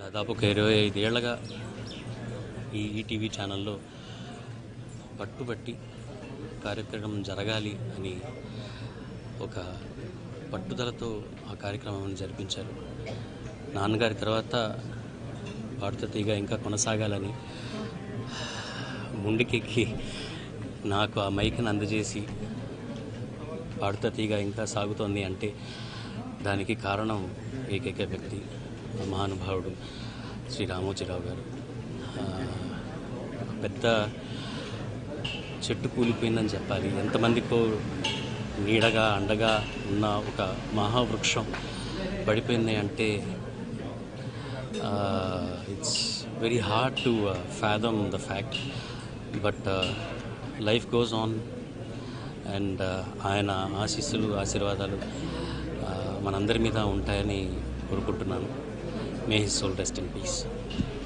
దాదాపు ఒక ఇరవై ఐదేళ్లగా ఈ ఈటీవీ ఛానల్లో పట్టుబట్టి కార్యక్రమం జరగాలి అని ఒక పట్టుదలతో ఆ కార్యక్రమం జరిపించారు నాన్నగారి తర్వాత పాడుత తీగ ఇంకా కొనసాగాలని ముండికెక్కి నాకు ఆ మైక్ని అందజేసి పాడుత తీగ ఇంకా సాగుతోంది అంటే దానికి కారణం ఏకైక వ్యక్తి మహానుభావుడు శ్రీ రామోజీరావు గారు ఆ, పెద్ద చెట్టు కూలిపోయిందని చెప్పాలి ఎంతమందికో నీడగా అండగా ఉన్న ఒక మహావృక్షం పడిపోయింది అంటే it's very hard to fathom the fact but life goes on and ఆయన ఆశీస్సులు ఆశీర్వాదాలు uh, మనందరి మీద ఉంటాయని కోరుకుంటున్నాను may his soul rest in piece